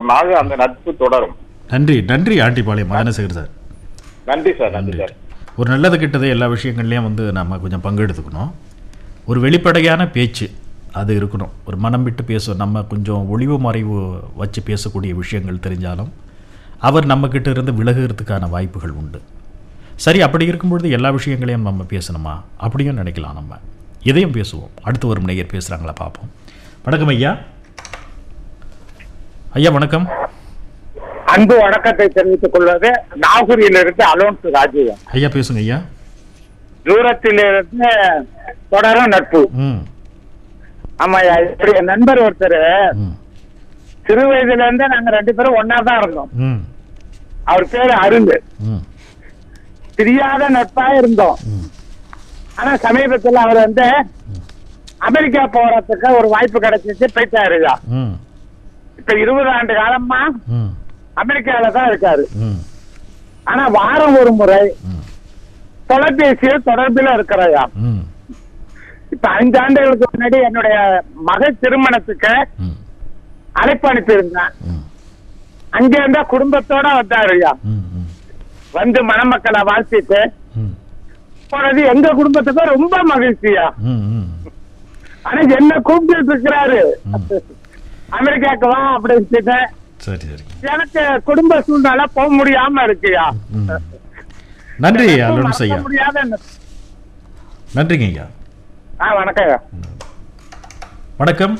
காலமாக அந்த நட்பு தொடரும் நன்றி நன்றி ஆண்டிபாளையம் மதனசேகர் சார் நன்றி சார் நன்றி சார் ஒரு நல்லது கெட்டது எல்லா விஷயங்கள்லையும் வந்து நம்ம கொஞ்சம் பங்கெடுத்துக்கணும் ஒரு வெளிப்படையான பேச்சு அது இருக்கணும் ஒரு மனம் விட்டு பேச நம்ம கொஞ்சம் ஒளிவு மறைவு வச்சு பேசக்கூடிய விஷயங்கள் தெரிஞ்சாலும் அவர் நம்மக்கிட்ட இருந்து விலகுறதுக்கான வாய்ப்புகள் உண்டு சரி அப்படி இருக்கும்பொழுது எல்லா விஷயங்களையும் நம்ம பேசணுமா அப்படியும் நினைக்கலாம் நம்ம இதையும் பேசுவோம் அடுத்து ஒரு நேயர் பேசுகிறாங்களா பார்ப்போம் வணக்கம் ஐயா ஐயா வணக்கம் அன்பு வணக்கத்தை தெரிவித்துக் கொள்வது நாகூரிலிருந்து அலோன்ஸ் ராஜீவன் ஐயா பேசுங்க ஐயா தூரத்திலிருந்து தொடரும் நட்பு ம் ஆமாய்யா இப்படி என் நண்பர் ஒருத்தர் ம் சிறு வயதுல இருந்தே நாங்க ரெண்டு பேரும் ஒன்னா தான் இருந்தோம் ம் அவர் பேரு அருந்து ம் தெரியாத நட்பா இருந்தோம் ம் ஆனா சமீபத்துல அவர் வந்து அமெரிக்கா போறதுக்கு ஒரு வாய்ப்பு கிடைச்சிச்சு போயிட்டாருயா ம் இப்ப இருபது ஆண்டு காலமா ம் அமெரிக்கால தான் இருக்காரு ம் ஆனா வாரம் ஒரு முறை ம் தொலைபேசியில் தொடர்பில் இருக்கிறாயா ம் இப்ப ஐந்து ஆண்டுகளுக்கு முன்னாடி என்னுடைய மகள் திருமணத்துக்கு ம் அழைப்பு அனுப்பியிருந்தேன் ம் அங்க இருந்தா குடும்பத்தோட வந்தாருயா ம் ம் வந்து மணமக்களை வாழ்த்திட்டு ம் போனது எங்க குடும்பத்துக்கும் ரொம்ப மகிழ்ச்சியா ம் ம் ஆனா என்ன கூப்பிட்டு இருக்கிறாரு அமெரிக்காக்கு வா அப்படின்னு சரி சரி எனக்கு குடும்ப சூழ்நிலை போக முடியாம இருக்குயா ம் நன்றி அலோன்ஸ் ஐயா மறக்க முடியாத ந- நன்றிங்க ஐயா ஆ வணக்கம் வணக்கம்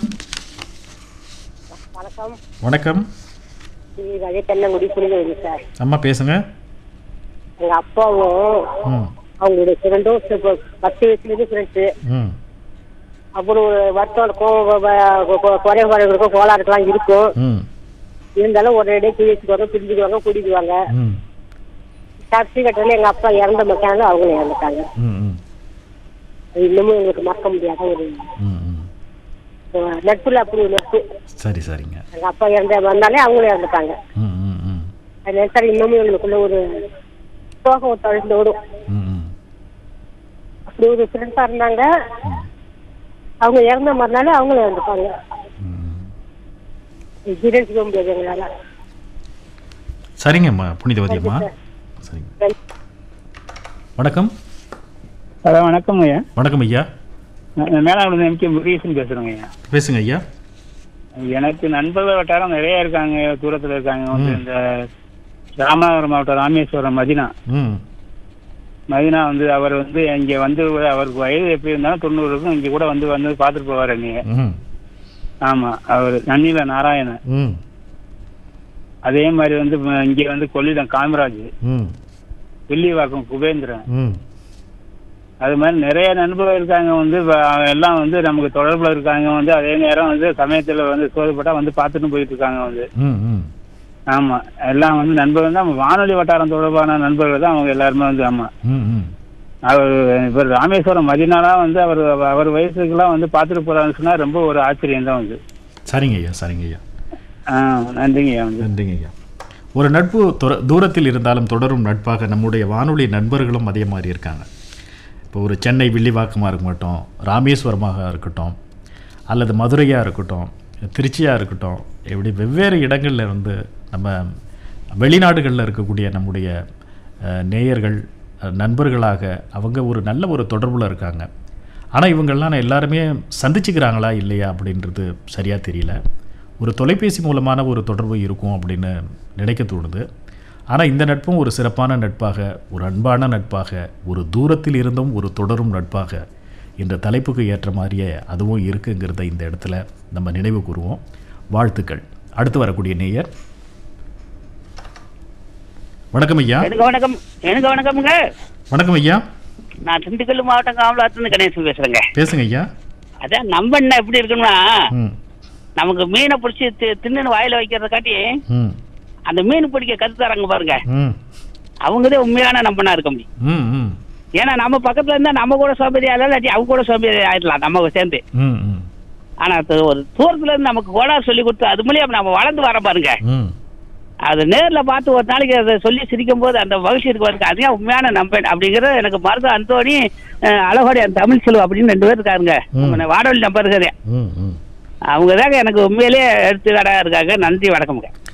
வணக்கம் வணக்கம் இது அதே தென்னங்குடி புனிதவதி சார் அம்மா பேசுங்க எங்க அப்பாவும் ம் அவங்களுடைய ஃப்ரெண்டும் இப்போ பத்து வயசுல இருந்து ஃப்ரெண்ட்ஸு ம் அப்புறம் ஒரு வருத்தம் இருக்கும் குறை குறைகளுக்கும் கோளாறுக்கெல்லாம் இருக்கும் ம் இருந்தாலும் ஒரு இடையே குடிச்சுக்குவாங்க பிரிஞ்சுக்குவாங்க கூட்டிக்குவாங்க ம் கடைசி கட்டத்தில் எங்க அப்பா இறந்த மக்காங்க அவங்களும் இறந்துட்டாங்க ம் ம் அது இன்னமும் எங்களுக்கு மறக்க முடியாத ஒரு ம் ம் ஒரு நட்புல அப்படி ஒரு நட்பு சரி சரிங்க எங்க அப்பா இறந்த வந்தாலே அவங்களும் இறந்துட்டாங்க ம் ம் ம் அது நினைச்சாலும் இன்னமும் எங்களுக்குள்ள ஒரு சோகம் தழுந்து ஓடும் ம் ம் அப்படி ஒரு ஃப்ரெண்ட்ஸா இருந்தாங்க ம் அவங்க இறந்த மறுநாள் அவங்களும் இறந்துட்டாங்க ம் ஜீரணிக்க முடியாது எங்களால சரிங்கம்மா புனிதவதி அம்மா சரிங்க வணக்கம் ஹலோ வணக்கம் ஐயா வணக்கம் ஐயா மேலாளர் எம்கே முருகேசன் பேசுறேங்க ஐயா பேசுங்க ஐயா எனக்கு நண்பர்கள் வட்டாரம் நிறைய இருக்காங்க தூரத்துல இருக்காங்க வந்து இந்த ராமநாதபுரம் மாவட்டம் ராமேஸ்வரம் மதினா ம் மதினா வந்து அவர் வந்து இங்க வந்து அவருக்கு வயது எப்படி இருந்தாலும் தொண்ணூறு இருக்கும் இங்க கூட வந்து வந்து பார்த்துட்டு போவாரு நீங்க ம் ஆமா அவர் நன்னில நாராயணன் ம் அதே மாதிரி வந்து ம- இங்க வந்து கொள்ளிடம் காமராஜ் ம் வில்லிவாக்கம் குபேந்திரன் ம் அது மாதிரி நிறைய நண்பர்கள் இருக்காங்க வந்து வ- எல்லாம் வந்து நமக்கு தொடர்புல இருக்காங்க வந்து அதே நேரம் வந்து சமயத்துல வந்து சோதப்பட்டா வந்து பார்த்துட்டு போயிட்டு இருக்காங்க வந்து ம் ம் ஆமா எல்லாம் வந்து நண்பர்கள் தான் வானொலி வட்டாரம் தொடர்பான நண்பர்கள் தான் அவங்க எல்லாருமே வந்து ஆமா ம் ம் அவர் இவர் ராமேஸ்வரம் மதினாலா வந்து அவர் அவர் வயசுக்கெல்லாம் வந்து பார்த்துட்டு போறாருன்னு சொன்னா ரொம்ப ஒரு ஆச்சரியம் தான் வந்து சரிங்க ஐயா சரிங்க ஐயா ஆ நன்றிங்க ஐயா வந்து நன்றிங்க ஐயா ஒரு நட்பு தொர- தூரத்தில் இருந்தாலும் தொடரும் நட்பாக நம்முடைய வானொலி நண்பர்களும் அதே மாதிரி இருக்காங்க இப்போ ஒரு சென்னை வில்லிவாக்கமாக இருக்கட்டும் ராமேஸ்வரமாக இருக்கட்டும் அல்லது மதுரையாக இருக்கட்டும் திருச்சியாக இருக்கட்டும் இப்படி வெவ்வேறு இடங்களில் வந்து நம்ம வெளிநாடுகளில் இருக்கக்கூடிய நம்முடைய அஹ், நேயர்கள் அஹ், நண்பர்களாக அவங்க ஒரு நல்ல ஒரு தொடர்பில் இருக்காங்க ஆனால் இவங்கெல்லாம் எல்லாருமே சந்திச்சுக்கிறாங்களா இல்லையா அப்படின்றது சரியாக தெரியல ஒரு தொலைபேசி மூலமான ஒரு தொடர்பு இருக்கும் அப்படின்னு நினைக்க தோணுது ஆனால் இந்த நட்பும் ஒரு சிறப்பான நட்பாக ஒரு அன்பான நட்பாக ஒரு தூரத்தில் இருந்தும் ஒரு தொடரும் நட்பாக இந்த தலைப்புக்கு ஏற்ற மாதிரியே அதுவும் இருக்குங்கிறத இந்த இடத்துல நம்ம நினைவு கூறுவோம் வாழ்த்துக்கள் அடுத்து வரக்கூடிய நேயர் வணக்கம் ஐயா எனக்கு வணக்கம் எனக்கு வணக்கம்ங்க வணக்கம் ஐயா நான் திண்டுக்கல் மாவட்டம் காமலாத்துலேருந்து கணேசன் பேசுறேங்க பேசுங்க ஐயா அதான் நம்ம என்ன எப்படி இருக்குன்னா ம் நமக்கு மீனை பிடிச்சி தின்னு வாயில வைக்கிறத காட்டி ம் அந்த மீன் பிடிக்க கத்து தராங்க பாருங்க ம் அவங்கதான் உண்மையான நம்பனா இருக்க முடியும் ம் ம் ஏன்னா நம்ம பக்கத்துல இருந்தா நம்ம கூட சோம்பேறி ஆகலாம் இல்லாட்டி அவங்க கூட சோம்பேறி ஆயிடலாம் நம்ம சேர்ந்து ம் ம் ஆனா அது ஒரு தூரத்துல இருந்து நமக்கு கோளாறு சொல்லி கொடுத்து அது மூலியம் நம்ம வளர்ந்து வர பாருங்க ம் அது நேர்ல பார்த்து ஒரு நாளைக்கு அதை சொல்லி சிரிக்கும் போது அந்த மகிழ்ச்சி இருக்கு பாருங்க அதுதான் உண்மையான நம்பன் அப்படிங்கிறது எனக்கு மருத்துவ அந்தோணி அஹ், அழகோடி அந்த தமிழ் செல்வம் அப்படின்னு ரெண்டு பேர் இருக்காருங்க ம். நம்ம வாடொலி நம்பர் இருக்கிறேன் ம் ம் அவங்க தாங்க எனக்கு உண்மையிலேயே எடுத்துக்காட்டாக இருக்காங்க நன்றி வணக்கம்ங்க